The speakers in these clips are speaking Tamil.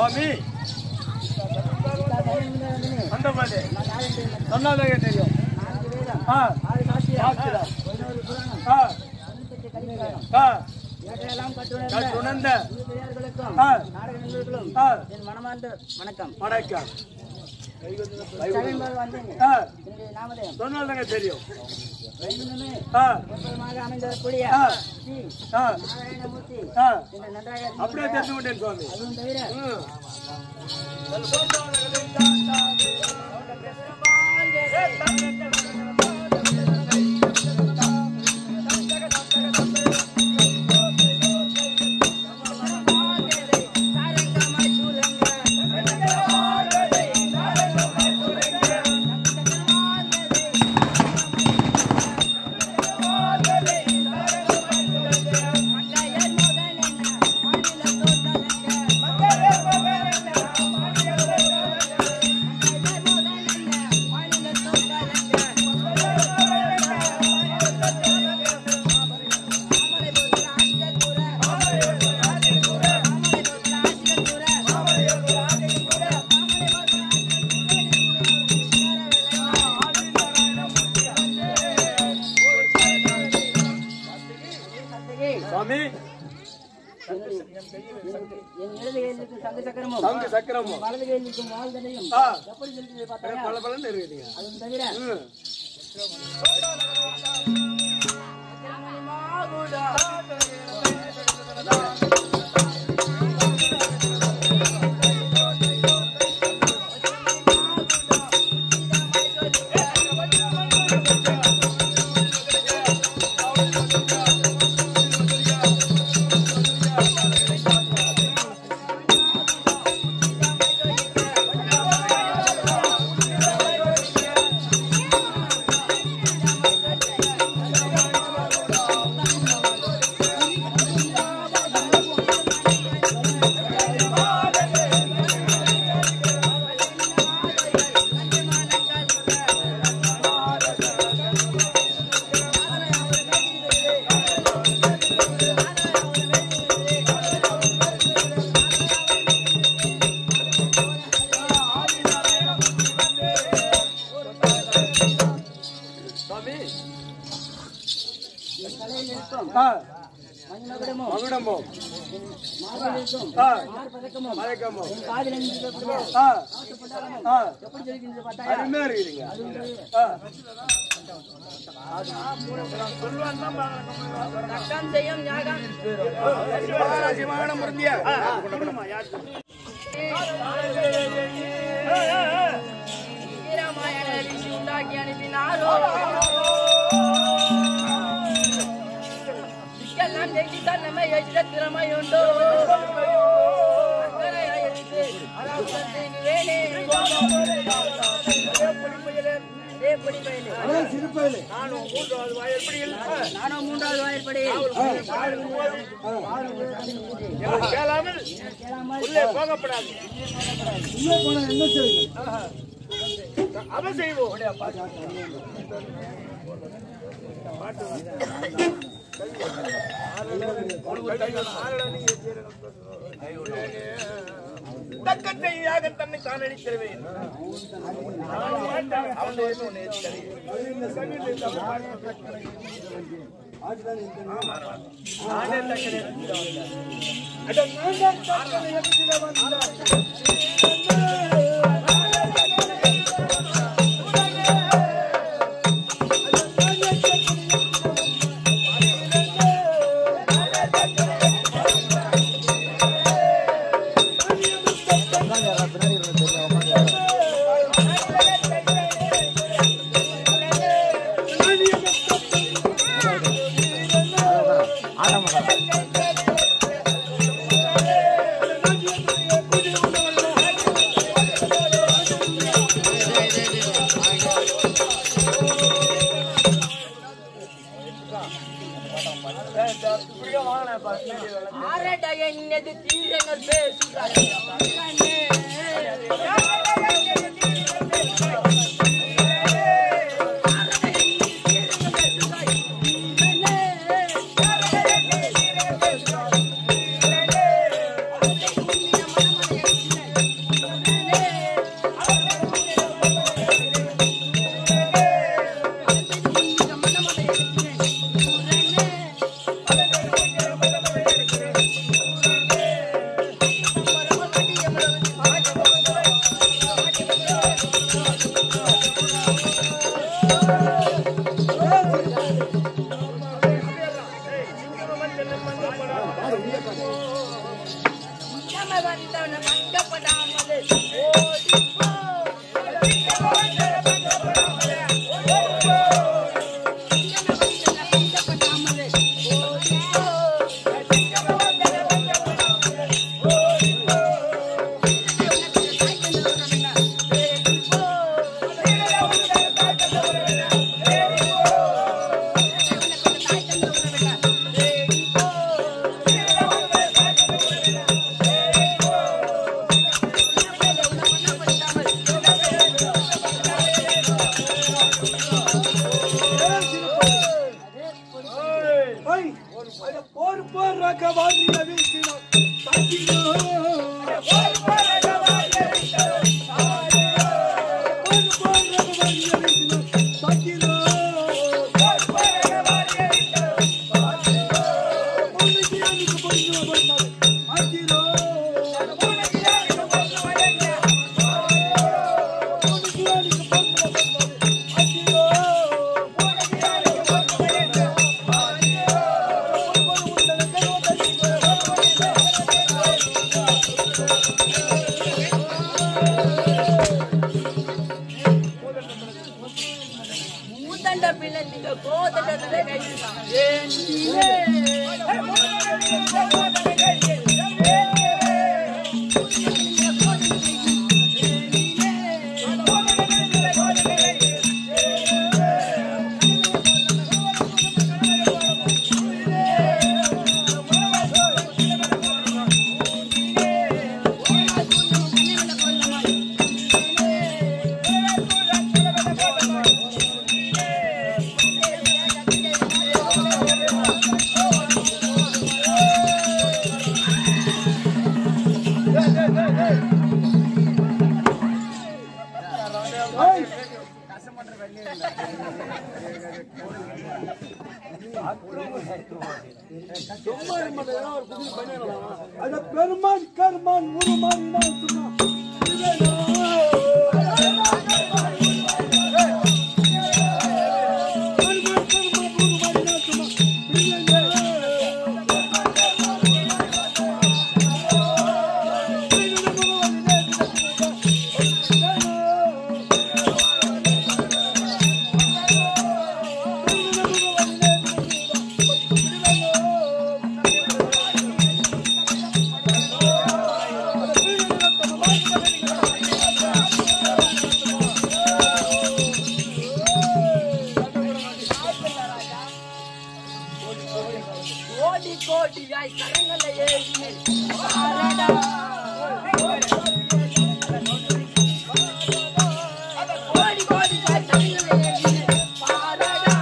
சுவாமி அந்த மாதிரி சொன்னாலே தெரியும் ஆ சாட்சிதான். ஆ ஆ கற்று உணர்ந்த ஆ ஆ என் மனமார்ந்த வணக்கம் வணக்கம் சமீபத்தில் வந்தேங்க ஆ என்னுடைய நாமதேயம் சொன்னாலே தெரியும் வைகுந்தமே ஆ எப்போதுமாக அமைந்திருக்கக்கூடிய ஆ. ஸ்ரீ ஆ நாராயணமூர்த்தி ஆ என்று நன்றாக அப்படியே தெரிந்து விட்டேன் சுவாமி அதுவும் தவிர ம். சுவாமி என் இடது கையில் இருக்கும் சங்க சக்கரமும் சங்கு சக்கரமும் வலது கையில் இருக்கும் வாழ்தனையும் ஆ எப்படி செலுத்தி பார்த்தா பல பலன்னு இருக்குதுங்க அதுவும் தவிர ம். சுவாமி என் தலையில் இருக்கும் ஆ மணிமகுடமும் மகுடமும் மார்பில் இருக்கும் ஆ மார்பதக்கமும் மயக்கமும் என் காதில் இருக்கக்கூடிய ஆ ஆட்டுப்பட்டாலும் ஆ எப்படி செலுத்தி பார்த்தா அருமையா இருக்குதுங்க அதுவும் தவிர ஆ ரத்தம் செய்யும் ஞாகம் வீரமாயன ரிஷி உண்டாக்கி அனுப்பினாரோ இக்கெல்லாம் ஜெயிச்சுதான் நம்ம எதிர திறமை உண்டோ அக்கறையாயிருக்கு. அதாவது வேணே. ஏ பொடி பயலே. நானும் மூன்றாவது வாயிற்படியில் கேளாமல் உள்ளே போகப்படாது அவன் செய்வோம் தக்கத்தை யாக தன்னை காணடி தருவேன் ஆரடைய நின்னது தீரங்கள் பேசுகிறாய் சிங்கம வந்தவன மங்கப்படாமலே ஓடிப்போ Ay, por por acabar la víctima. Tranquilo. Por por acabar la víctima. Tranquilo. மூத்தண்ட பிள்ளை நீங்க கோதண்டத்துல கை Ay. சும்மா இருக்க மாட்டேன். ஏதோ ஒரு புதிய பண்ணிடலாம். அட பெருமான் கருமான் உருமான் நான் சும்மா பெருமான் கருமான் உருமான் நான் சும்மா கோடி கோடியாய் கரங்களை ஏறினேன் பாரடா. கோடி கோடியாய் கரங்களை ஏறினேன் பாரடா.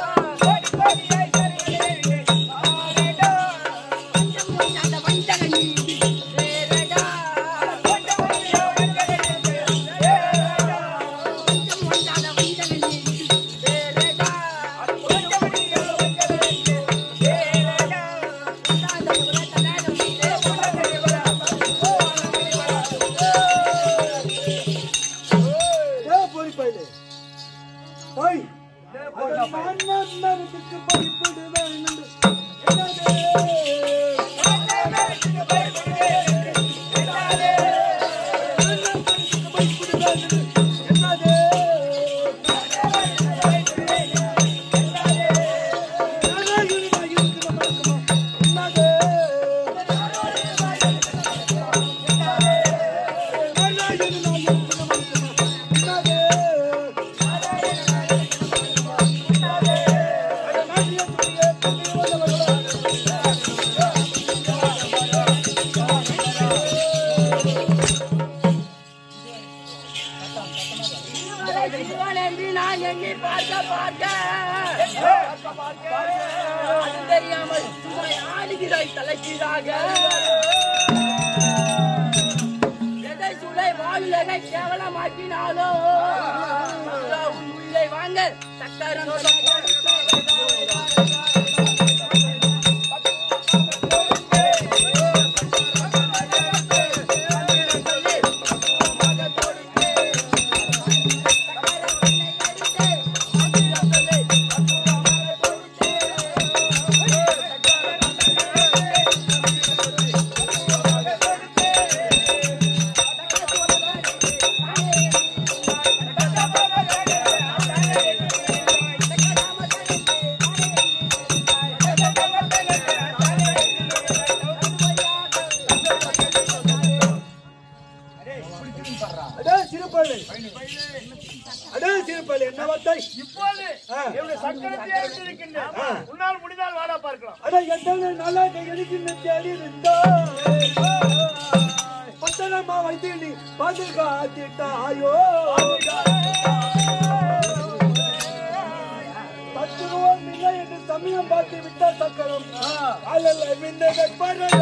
பஞ்சம் கொண்டாட வஞ்சக நீதி சேரடா. பஞ்சம் கொண்டாட வஞ்சக நீதி சேரடா. ஏ போய் பையலே போய் மன்னருக்கு பயப்படுவேன் என்று இவன் என்று நான் எண்ணி பார்க்க பார்க்க அது தெரியாமல் சுமை ஆடுகிறாய் தலைக்கீழாக எதை சுளை வாழ்லகை கேவலமாக்கினாலோ உன் உள்ளே வாங்க சக்கரம் சிறுப்பள்ளி அடே சிறுப்பள்ளி என்ன வார்த்தை இப்போது ஆ. என்னுடைய சக்கரத்தை எடுத்திருக்கின்றேன் உன்னால் முடிந்தால் வாடா பார்க்கலாம் அட எத்தனை நல்லா கையெழுத்து தேடி இருந்தா பத்தனமா வைத்து நீ பாதுகாத்திட்டாயோ பத்து ரூபா இல்லை என்று சமயம் பார்த்து விட்ட சக்கரம் அல்ல மின்ன வெப்பரடா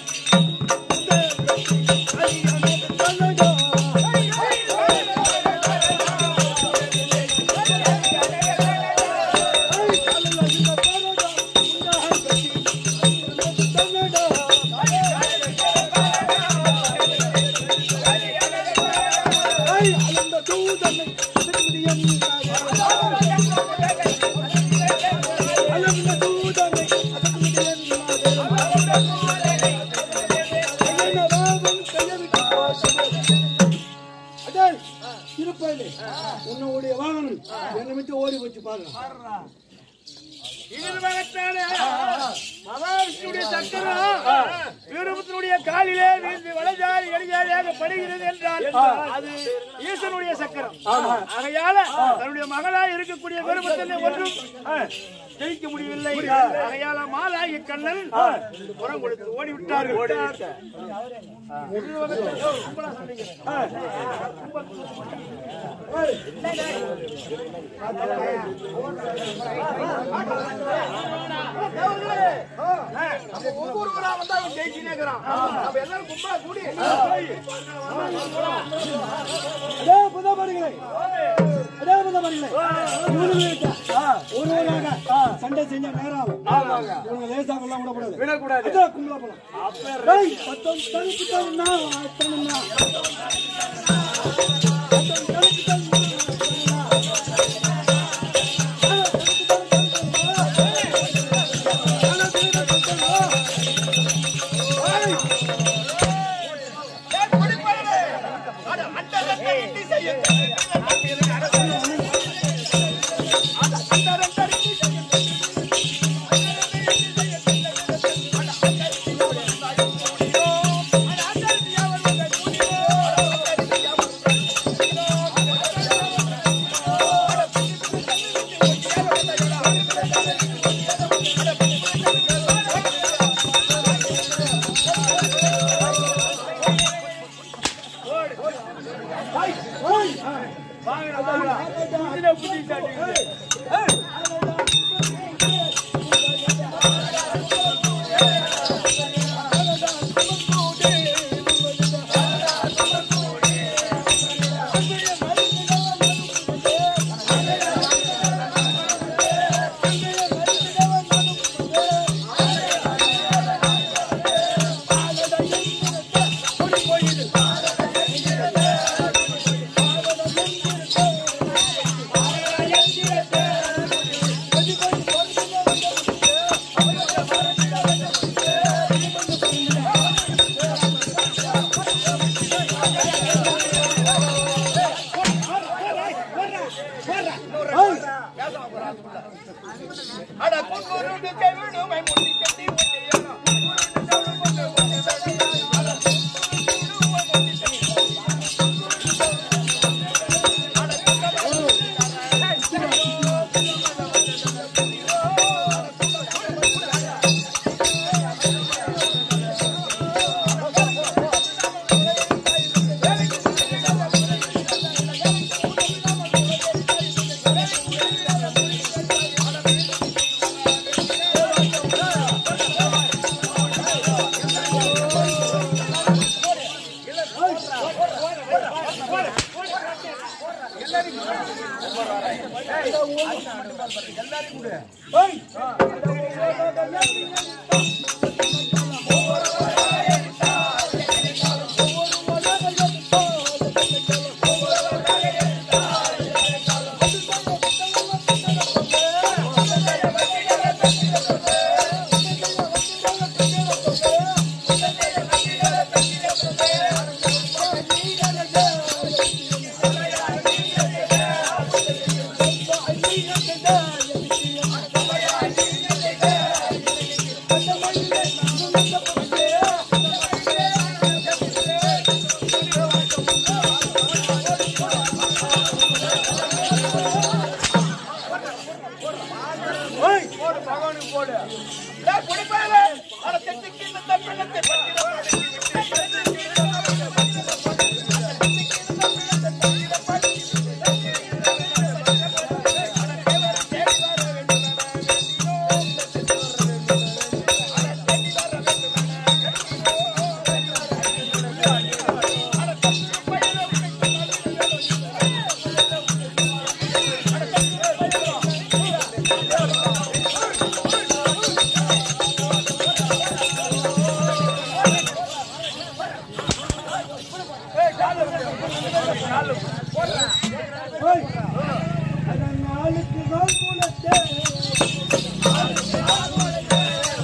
உன்னுடைய வாகனம் என்னை விட்டு ஓடி போச்சு பாருங்க இதில் மகத்தான மகாவிஷ்ணுடைய சக்கரம் வீரபுத்தனுடைய காலிலே வீழ்ந்து வளஜாரி எளிஜாரியாக படுகிறது என்றால் அது ஈசனுடைய சக்கரம் ஆகையால தன்னுடைய மகளாய் இருக்கக்கூடிய வீரபுத்தனை ஒன்றும் ஆ, ஜெயிக்க முடியவில்லை ஆகையால மாலாகி கண்ணன் புறம் கொடுத்து ஓடி விட்டார்கள் நம்ம ஒவ்வொருவரா வந்தா அவன் ஜெயிச்சுனே இருக்கிறான் நம்ம எல்லாரும் கும்பலா கூடி அடே புதமணிகளே அடே புதமணிகளே இவனுங்களுக்கு ஒருவராக சண்டை செஞ்ச நேரம் ஆகும் இவங்க லேசா கொள்ள விடக்கூடாது விடக்கூடாது அதான் கும்பலா போலாம் டேய் பத்தம் தனிக்கு தரணும் அத்தனை அட குங்குருண்டு கவிழுமை முன்னி கட்டி ஒட்டியானா Thank ஓய். அதன் நாளுக்கு நாள் மூலத்தே. நாளுக்கு நாள் மூலத்தே.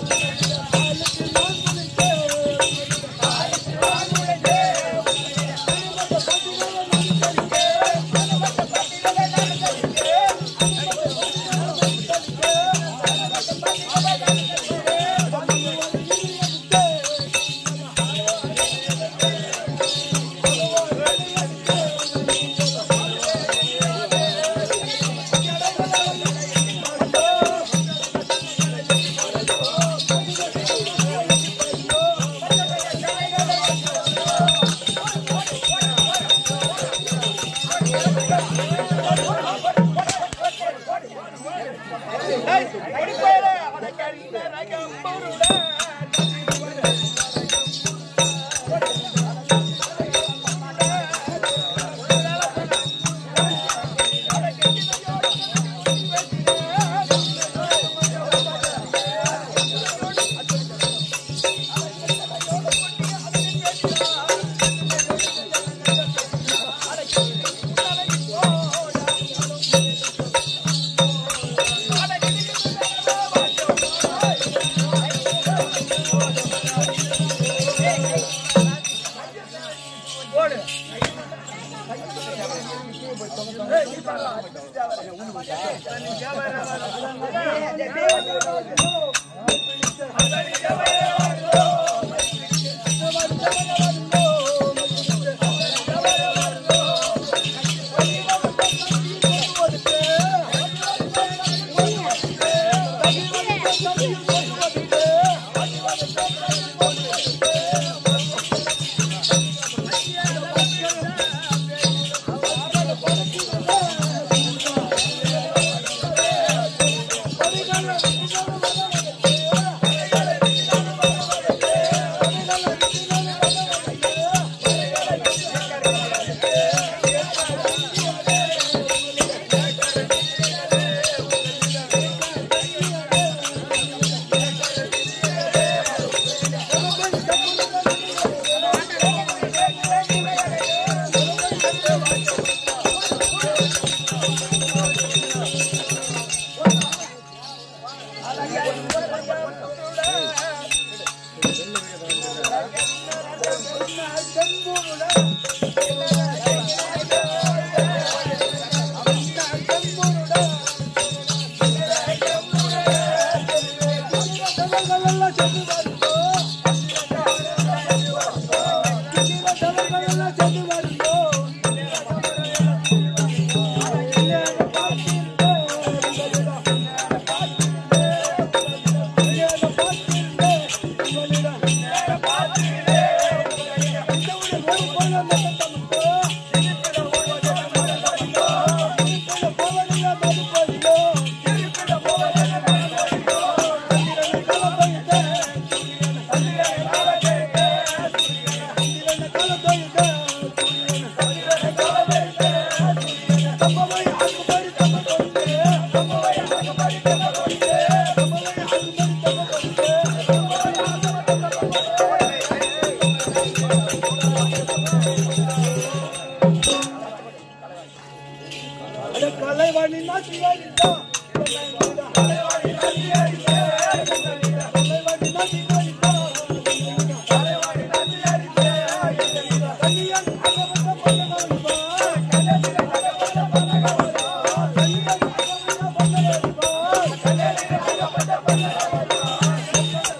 கலைவாணி நாட்டியாரிட்டா கலைவாணி நாட்டியாரிட்டா கலைவாணி நாட்டியாரிட்டா கலைவாணி நாட்டியாரிட்டா கல்யாண் அகமத பண்ணகம்பா கல்யாண் அகமத பண்ணகம்பா கல்யாண் அகமத பண்ணகம்பா கல்யாண் அகமத பண்ணகம்பா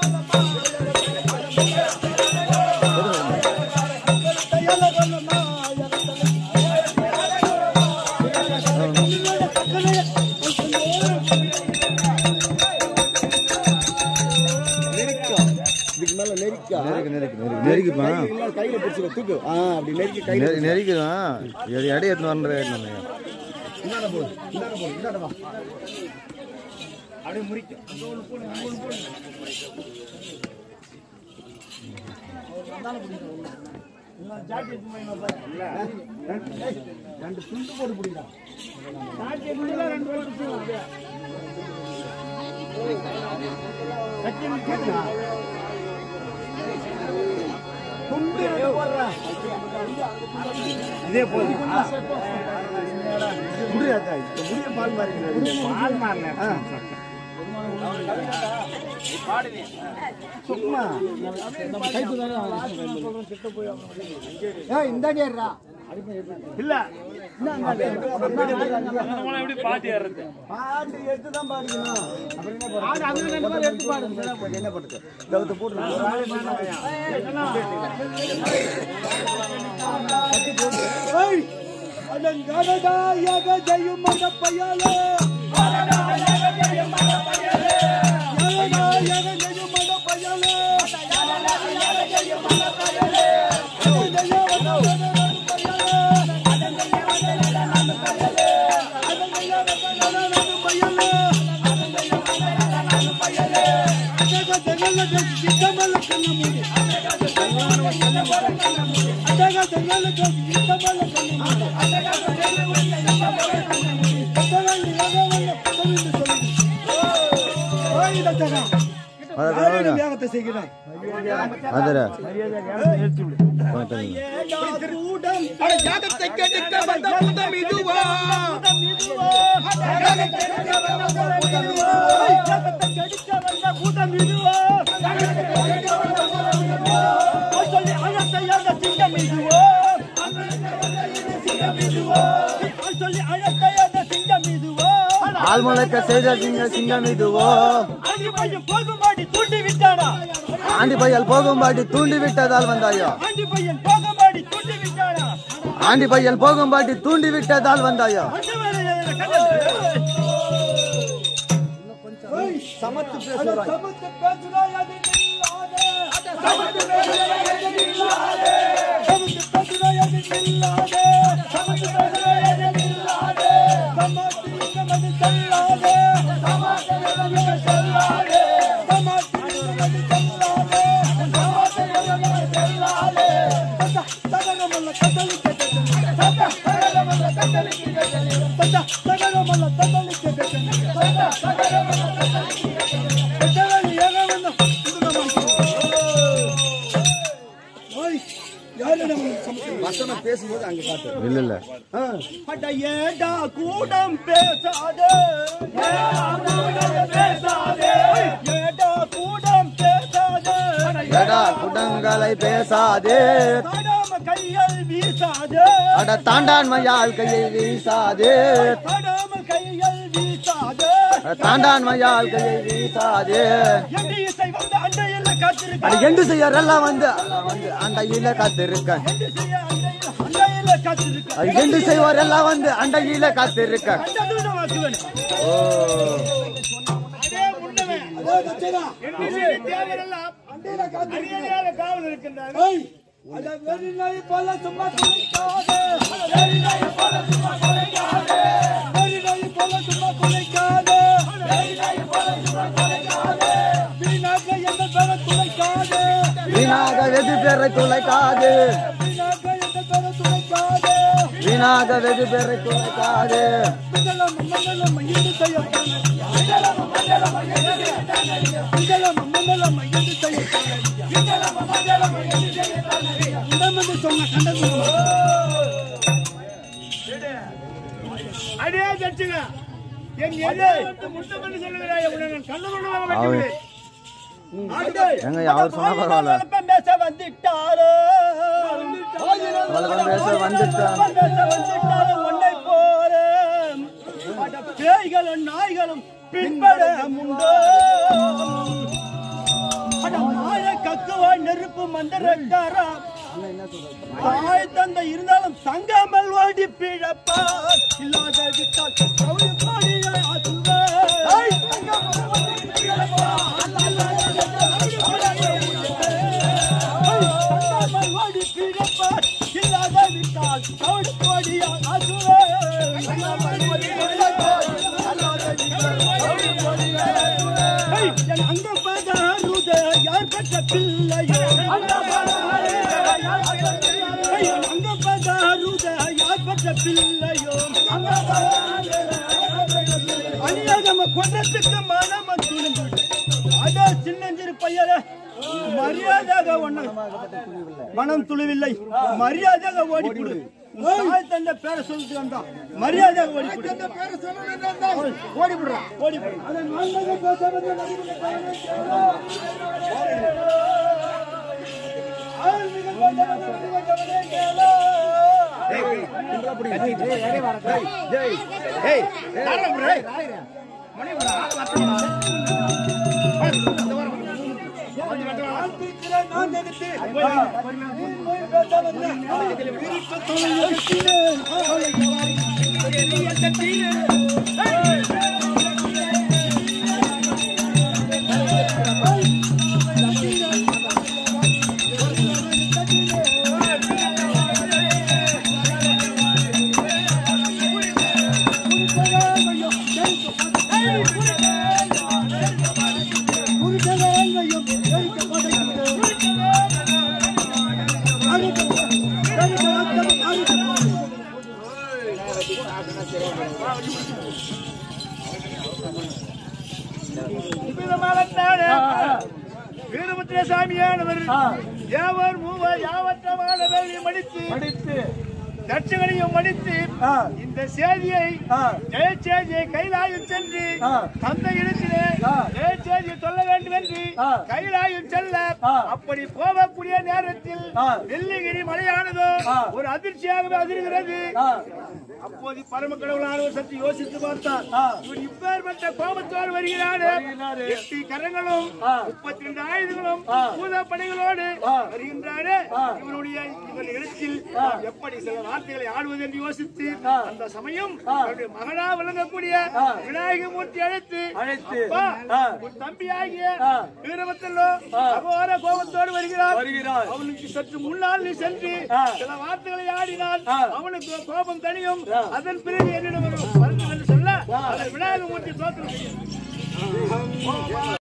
இதுக்கு மேல நெரிக்கா நெருக்கு நெருக்கு நெருக்கு நெருக்குப்பா இல்ல, கையில பிடிச்சிக்க தூக்கு ஆ அப்படி நெருக்கி கையில நெரு நெருக்குதான் எடை எடுத்து வரன்ற ஏட்டணும் இந்தாண்ட போடு இந்தாண்ட போடு இந்தாண்ட வா அப்படியே முறிக்க ரெண்டு துண்டு போட்டு பிடிக்கா துண்டு போடுறேன் இதே போதும் முடியாதா முடிய பால் மாறி பால் மாறின சும்மா ஏய் இந்த நேரா இல்ல எப்படி பாட்டி ஏறுறது பாட்டு எடுத்து தான் பாடிக்கணும் எடுத்து பாருங்க என்ன பண்ணுறது தவிர்த்து போட்டு ஏய் அலங்காரடா யாக ஜெயும் மத பையாலே அலங்கா யாக ஜெயும் மத பையாலே யாக யாக ஜெயும் மத பையாலே யாக ஜெயும் மத பையாலே வேகத்தை செய்கிறாய் அதரா அட ஜாதத்தை கேட்டுக்க வந்த புதம் இதுவா ஆள்முளைக்க செய்த சிங்க சிங்கம் இதுவோ ஆண்டி பையல் போகும்பாடி தூண்டி விட்டதால் வந்தாயோ ஆண்டி பையல் போகும்பாடி தூண்டி விட்டதால் வந்தாயோ சமத்து பேசுறாய் சமத்து பேசுறாய் அது நில்லாதே சமத்து பேசுறாய் அது நில்லாதே சமத்து பேசுறாய் அது நில்லாதே சமத்து பேசுறாய் அது நில்லாதே சமத்து நமது செல்லாதே சமத்து நமது செல்லாதே சமத்து நமது செல்லாதே சமத்து நமது செல்லாதே சதா சதனமல்ல கதலிக்க சதா சதனமல்ல கதலிக்க சதா சதனமல்ல கதலிக்க சதா சதனமல்ல வசனம் பேசும்போது அங்க காட்டு இல்ல இல்ல ஏடா கூடம் பேசாதே பேசாதே ஏடா கூடம் பேசாதே எடா குடங்களை பேசாதே தாடாம கைகள் வீசாதே அட தாண்டான்மையால் கையை வீசாதே தாடாம கைகள் வீசாதே அட தாண்டான்மையால் கையை வீசாதே என்று இசை வந்து அண்டையில் காத்திருக்க அட எண்டு செய்யறெல்லாம் வந்து வந்து அண்டையில காத்திருக்க அண்டையில் காத்திருக்க அது எண்டு செய்வோர் எல்லாம் வந்து அண்டையில காத்திருக்க கண்டதும் வாக்குவன் ஓ அதே முன்னமே தேவரெல்லாம் அடியாத காவல் இருக்கின்றார் அட வெறி நாய் போல சும்மா குலைக்காதே வெறி நாய் போல சும்மா குலைக்காதே வெறி நாய் போல சும்மா குலைக்காதே வெறி நாய் போல சும்மா குலைக்காதே வீணாக எந்த பேர குலைக்காதே வீணாக வெகு பேரை துளைக்காது வீணாக எந்த பேர குலைக்காதே வீணாக வெகு பேரை துளைக்காது மண்டலம் மண்டலம் மையது செய்யத்தானே மண்டலம் மண்டலம் மையது செய்யத்தானே மண்டலம் மண்டலம் மையது செய்யத்தானே மண்டலம் மண்டலம் மையது செய்யத்தானே இந்த சொன்ன கண்டது அடே ஜட்ஜுங்க என் எதிரே வந்து முத்தம் என்று சொல்லுகிறாய் உன்னை நான் கண்ணு கொண்டு வர அவன் மாட்டேன் எங்க அவர் சொன்னா பரவாயில்ல பேச வந்துட்டாரோ வழக்கம் பேச வந்துட்டான் பேச வந்துட்டாரோ உன்னை போல அட பேய்களும் நாய்களும் பின்பட முண்டோ அட மாய கக்குவா நெருப்பு மந்திரக்காரா தாய் தந்தை இருந்தாலும் தங்காமல் வாடி பிழப்பா இல்லாத விட்டால் கவுளி பாடியாய் ஆசுவா. தாய் தங்காமல் வாடி பிழப்பா. தாய் தங்காமல் வாடி பிழப்பா. இல்லாத விட்டால் கவுளி பாடியாய் ஆசுவா. ஏய், என் அங்க பதாருத யார் பெற்ற பிள்ளையோ அங்க பதாருத யார் பெற்ற பிள்ளையோ அநியாகம கொண்டத்துக்கு மனம துணிந்து அட சின்னஞ்சிறு பையல தாயே மரியாதையாக ஒண்ணு மனம் துளிவில்லை மரியாதையாக ஓடிப்புடு உன் தாய் தந்தை பேரை சொல்லிட்டு வந்தா மரியாதையாக ஓடிப்புடு இந்த பேரை சொல்லணும் ஓடி விடுறான் ஓடிப்புடு நான் எதிர்த்து வீரபத்திர சாமியானவர் யாவர் மூவர் யாவற்றமானவர் மடித்து படித்து தட்சகனையும் மடித்து இந்த செய்தியை ஜெய செய்தியை கைலாயம் சென்று தந்தை இடத்திலே ஜெய செய்தியை சொல்ல வேண்டும் என்று கைலாயம் செல்ல அப்படி போகக்கூடிய நேரத்தில் வெள்ளிகிரி மலையானதோ ஒரு அதிர்ச்சியாகவே அதிர்கிறது அப்போது பரம கடவுளானவர் சற்று யோசித்து பார்த்தார் இவர் இப்பேற்பட்ட கோபத்தோடு வருகிறாரு எட்டு கரங்களும் முப்பத்தி ரெண்டு ஆயுதங்களும் பூத படைகளோடு வருகின்றாரு இவருடைய இவர் இடத்தில் எப்படி சில வார்த்தைகளை ஆடுவது என்று யோசித்து அந்த சமயம் தன்னுடைய மகனா விளங்கக்கூடிய விநாயக மூர்த்தி அழைத்து அழைத்து, அப்பா, உன் தம்பியாகிய வீரபத்தல்லோ அகோர கோபத்தோடு வருகிறார் வருகிறார். அவனுக்கு சற்று முன்னால் நீ சென்று சில வார்த்தைகளை ஆடினால் அவனுக்கு கோபம் தனியும் அதன் பிறகு என்னிடம் வரும் என்று சொல்ல அதை விநாயக மூர்த்தி தோற்று